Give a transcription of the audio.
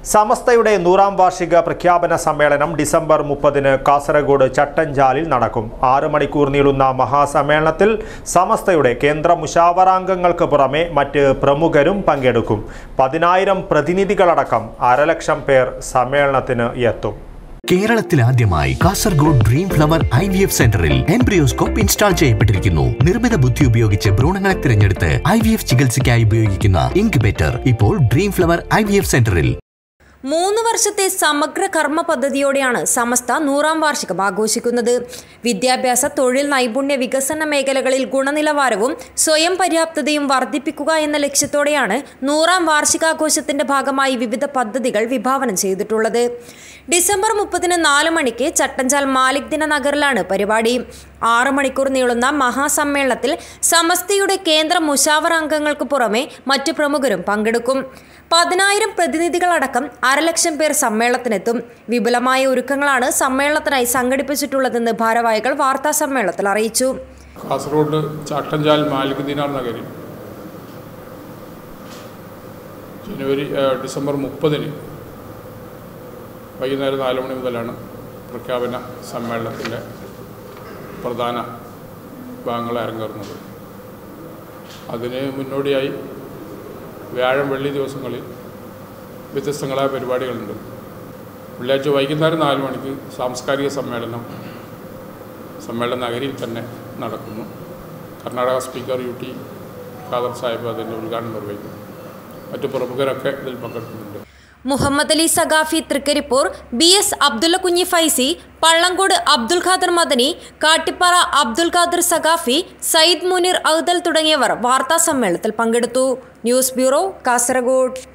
സമസ്തയുടെ നൂറാം വാർഷിക പ്രഖ്യാപന സമ്മേളനം ഡിസംബർ മുപ്പതിന് കാസർഗോഡ് ചട്ടഞ്ചാലിൽ നടക്കും ആറ് മണിക്കൂർ നീളുന്ന മഹാസമ്മേളനത്തിൽ സമസ്തയുടെ കേന്ദ്ര മുഷാവറാംഗങ്ങൾക്ക് പുറമെ മറ്റ് പ്രമുഖരും പങ്കെടുക്കും പതിനായിരം പ്രതിനിധികളടക്കം അരലക്ഷം പേർ സമ്മേളനത്തിന് എത്തും കേരളത്തിൽ ആദ്യമായി Kasaragod dream flower I V F സെന്ററിൽ എംബ്രിയോസ്കോപ്പ് ഇൻസ്റ്റാൾ ചെയ്യപ്പെട്ടിരിക്കുന്നു നിർമ്മിത ബുദ്ധി ഉപയോഗിച്ച് ഭ്രൂണങ്ങളെ തിരഞ്ഞെടുത്ത് ഐ വി എഫ് ചികിത്സയ്ക്കായി ഉപയോഗിക്കുന്ന ഇൻക്യുബേറ്റർ ഇപ്പോൾ dream flower I V F സെന്ററിൽ മൂന്ന് വർഷത്തെ സമഗ്ര കർമ്മ പദ്ധതിയോടെയാണ് സമസ്ത നൂറാം വാർഷികം ആഘോഷിക്കുന്നത് വിദ്യാഭ്യാസ തൊഴിൽ നൈപുണ്യ വികസന മേഖലകളിൽ ഗുണനിലവാരവും സ്വയം പര്യാപ്തതയും വർദ്ധിപ്പിക്കുക എന്ന ലക്ഷ്യത്തോടെയാണ് നൂറാം വാർഷികാഘോഷത്തിന്റെ ഭാഗമായി വിവിധ പദ്ധതികൾ വിഭാവനം ചെയ്തിട്ടുള്ളത് ഡിസംബർ മുപ്പതിന് നാല് മണിക്ക് ചട്ടഞ്ചാൽ മാലിക് ദിന നഗറിലാണ് പരിപാടി ആറ് മണിക്കൂർ നീളുന്ന മഹാസമ്മേളനത്തിൽ സമസ്തയുടെ കേന്ദ്ര മുഷാവർ അംഗങ്ങൾക്ക് പുറമെ മറ്റു പ്രമുഖരും പങ്കെടുക്കും പതിനായിരം പ്രതിനിധികളടക്കം അരലക്ഷം പേർ സമ്മേളനത്തിനെത്തും വിപുലമായ ഒരുക്കങ്ങളാണ് സമ്മേളനത്തിനായി സംഘടിപ്പിച്ചിട്ടുള്ളതെന്ന് ഭാരവാഹികൾ വാർത്താ സമ്മേളനത്തിൽ അറിയിച്ചു കാസർഗോഡ് ചാട്ടഞ്ചാൽ മാലിക് ദിനാർ നഗരിൽ ജനുവരി ഏഹ്, ഡിസംബർ മുപ്പതിന് വൈകുന്നേരം നാല് മണി മുതലാണ് പ്രഖ്യാപന സമ്മേളനത്തിൻ്റെ പ്രധാന ഭാഗങ്ങൾ അരങ്ങേറുന്നത് അതിന് മുന്നോടിയായി വ്യാഴം വെള്ളി ദിവസങ്ങളിൽ വ്യത്യസ്തങ്ങളായ പരിപാടികളുണ്ട് വെള്ളിയാഴ്ച വൈകുന്നേരം നാല് മണിക്ക് സാംസ്കാരിക സമ്മേളനം സമ്മേളന നഗരിയിൽ തന്നെ നടക്കുന്നു Karnataka speaker U T Khader സാഹിബ് അതിൻ്റെ ഉദ്ഘാടനം നിർവഹിക്കും മറ്റു പ്രമുഖരൊക്കെ ഇതിൽ പങ്കെടുക്കുന്നുണ്ട് മുഹമ്മദ് അലി സഖാഫി തൃക്കരിപ്പൂർ ബി എസ് അബ്ദുള്ള കുഞ്ഞി ഫൈസി പള്ളങ്കോട് അബ്ദുൽ ഖാദർ മദനി കാട്ടിപ്പാറ അബ്ദുൽ ഖാദർ സഖാഫി സയ്യിദ് മുനീർ ഔദൽ തുടങ്ങിയവർ വാർത്താ സമ്മേളനത്തിൽ പങ്കെടുത്തു ന്യൂസ് ബ്യൂറോ കാസർഗോഡ്